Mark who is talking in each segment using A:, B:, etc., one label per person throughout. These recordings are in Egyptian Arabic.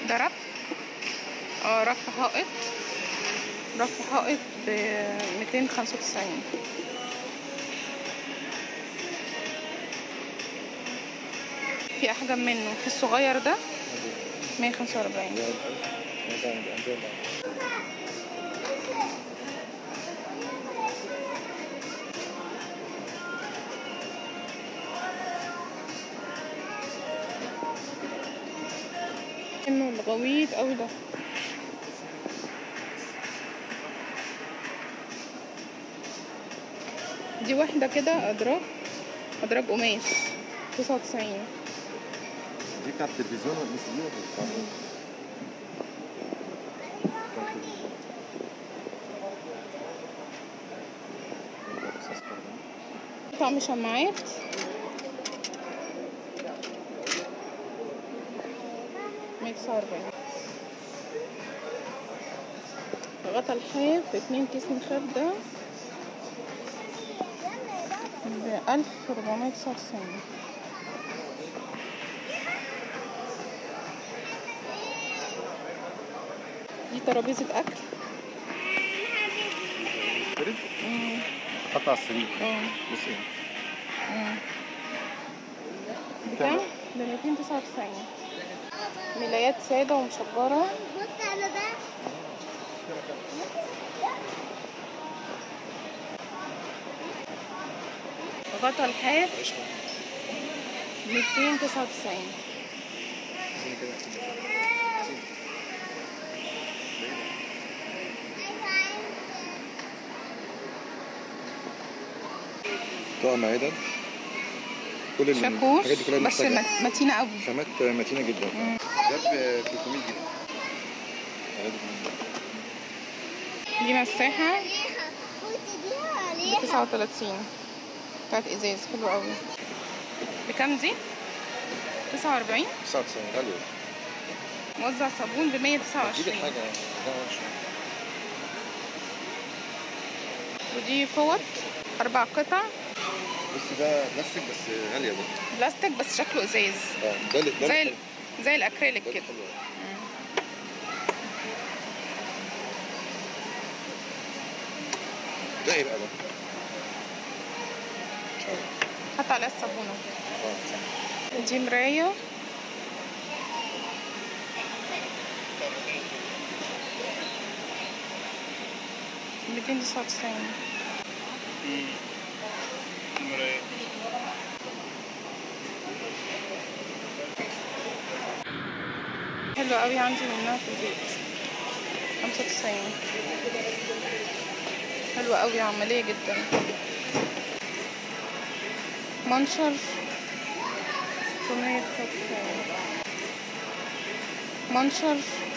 A: ده رف اه رف حائط رف حائط ب 295 في احجم منه في الصغير ده 145 انه الغويط قوي ده دي واحدة كده أدراج أدراج قماش تسعة وتسعين
B: دي بتاعت التلفزيون ولا مش دي ولا بتاعت
A: طقم شماعات مية تسعة وأربعين غطا الحاف اتنين كيس مخدة بألف ربعمية تسعة وتسعين دي ترابيزة أكل
B: فرد
A: مم.
B: حط على السرير
A: اه
B: بصي
A: مم. بكام؟ ب 299 ملايات سادة ومشجرة
C: بص على ده
A: غطا الحاف 299
B: طقم عدد كل ال-
A: شاكوش
B: الحاجات دي كلها
A: بس
B: محتاجة
A: مت- متينة قوي
B: خامات متينة جدا
A: مم.
B: ده ب 300 جنيه عدد
A: دي مساحة
C: عليها بص دي
A: ب
C: عليها
A: 39 بتاعت ازاز حلوة قوي بكام دي؟ 49
B: 99 غالية
A: موزع صابون ب
B: جيب
A: 129
B: الحاجة ده عشرة.
A: ودي فوط أربع قطع
B: بص ده بلاستيك بس غالية برضه
A: بلاستيك بس شكله ازاز
B: اه ده اللي- ده
A: زي
B: اللي
A: ال- زي الأكريليك
B: حلو. ده
A: كده
B: اللي حلو.
A: مم.
B: ده يبقى ده مش عارف
A: حط عليها الصابونة
B: اه صح.
A: دي مراية ميتين تسعة وتسعين حلوة قوي عندي منها في البيت خمسة وتسعين حلوة قوي عملية جدا منشر ستمية تسعة وتسعين منشر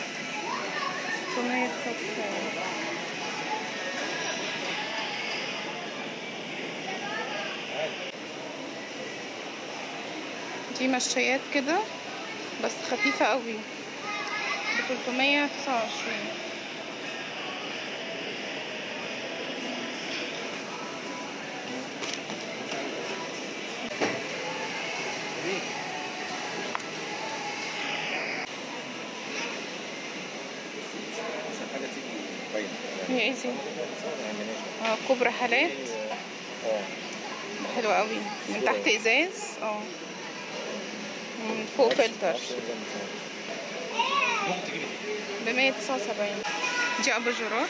A: ستمية تسعة وتسعين دي مشايات كده بس خفيفة قوي بتلتمية تسعة وعشرين
B: عشان حاجة تيجي باينة
A: هي ايه دي؟
B: يعني
A: اه كوبرا حالات
B: اه
A: حلوة قوي من تحت ازاز اه من فوق فلتر
B: ممكن تجيبي
A: ب 179 دي اباجورات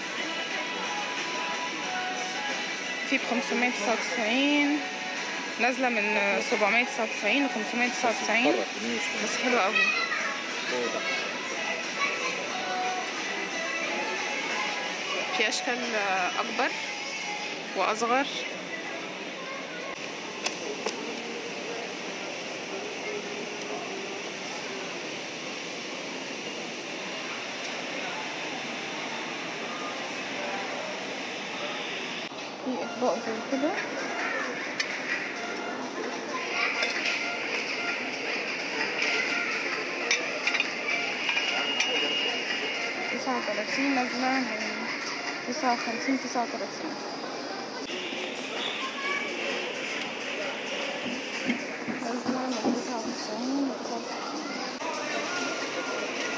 A: في ب 599 نازلة من 799 و 599
B: اتحرك يمين وشمال
A: بس حلوة قوي
B: هو ده
A: في اشكال اكبر واصغر في اطباق زي كده تسعة وتلاتين نازلة من تسعة وخمسين تسعة وتلاتين نازلة من تسعة وتسعين لتسعة وستين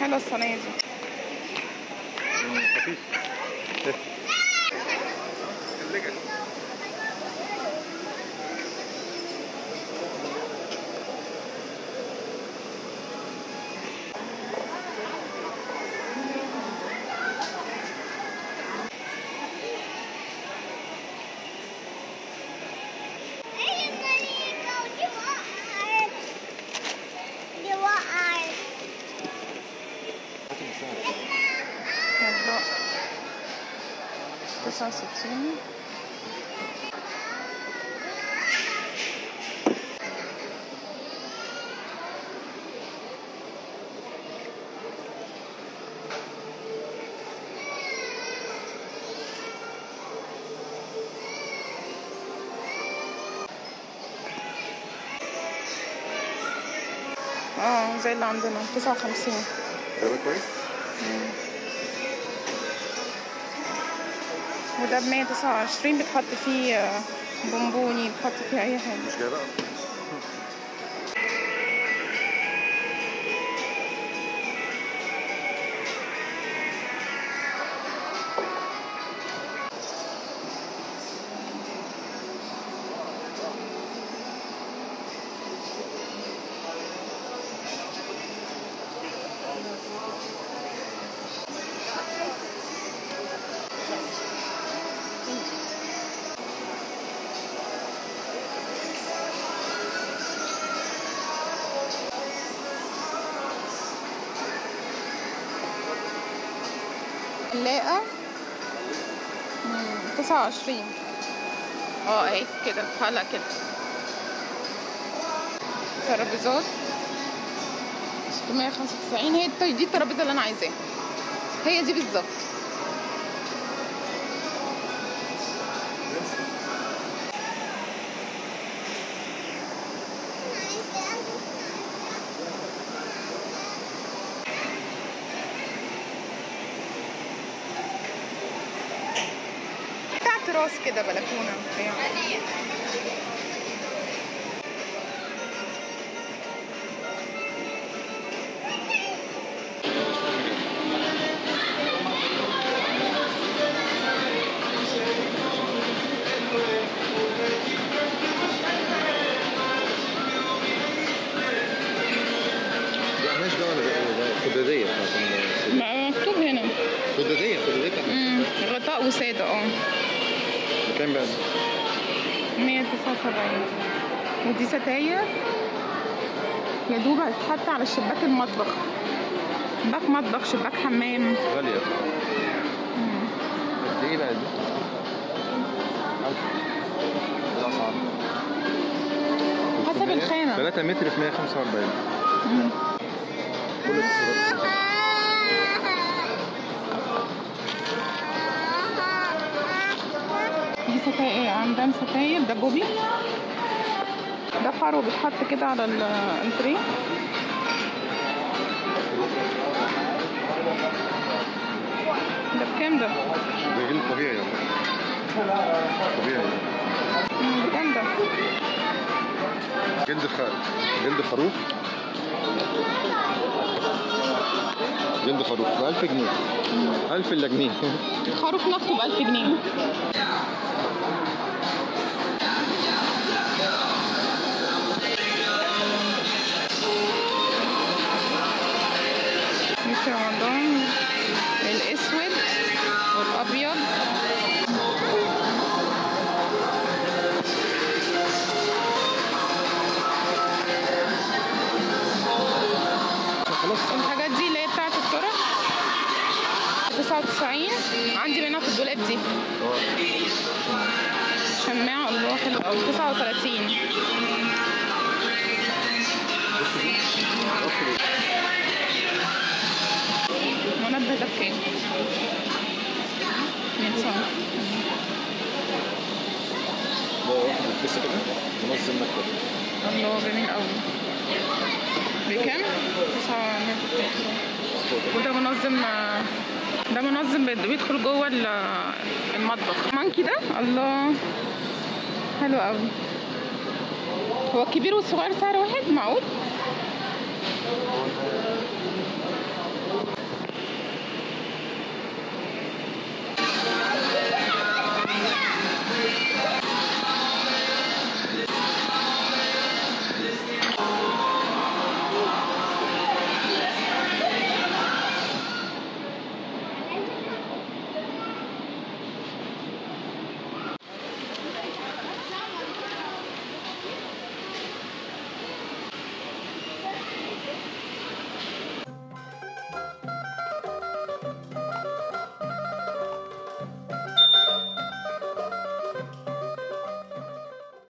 A: حلوة الصينية دي
B: خفيف
C: Hey, buddy, go. You are. You are.
A: يلا تسعة وستين اه زي اللي عندنا تسعة وخمسين
B: ده كويس
A: وده بمية تسعة وعشرين بتحط فيه آه، بونبوني بتحط فيه أي حاجة
B: مش جاي بقى
A: حلاقة تسعة وعشرين اه اهي كده حلقة كده ترابيزات ستمية خمسة وتسعين هي الت- دي الترابيزة اللي أنا عايزاها هي دي بالظبط بتاعت راس كده بلكونة بتاع.
B: لا مالهاش دعوه ده خداديه بتاعت ال-
A: ما- مكتوب هنا
B: خداديه خداديه بتاعت
A: مم. غطاء وسادة اه
B: بكام بقى؟
A: 179 ودي ستاير يا دوب هتتحط على شباك المطبخ شباك مطبخ شباك حمام
B: غاليه قد ايه بقى دي؟ 1000 الاسعار
A: حسب الخامة
B: 3 متر في 145
A: مم.
B: كل الاكسسوارات
A: دي ستاير عندنا ستاير ده بوبي ده فرو بيتحط كده على الانتريه ده بكام ده؟
B: ده جلد طبيعي يعني. طبيعي
A: مم، بكام ده؟
B: جلد خ... جلد خروف جلد خروف ب 1000 جنيه 1000 الا جنيه
A: الخروف نفسه ب 1000 جنيه في رمضان الاسود والابيض
B: خلاص
A: الحاجات دي اللي هي بتاعت الطرح 99 عندي منها في الدولاب دي شماعة الله حلو قوي 39 منبه ده بكام؟ 200
B: ده واحد بس كده منظم مكتب
A: الله جميل قوي بكام؟ 9 وده منظم ده منظم بيد- بيدخل جوه ال- المطبخ مانكي ده الله حلو قوي هو الكبير والصغير سعر واحد معقول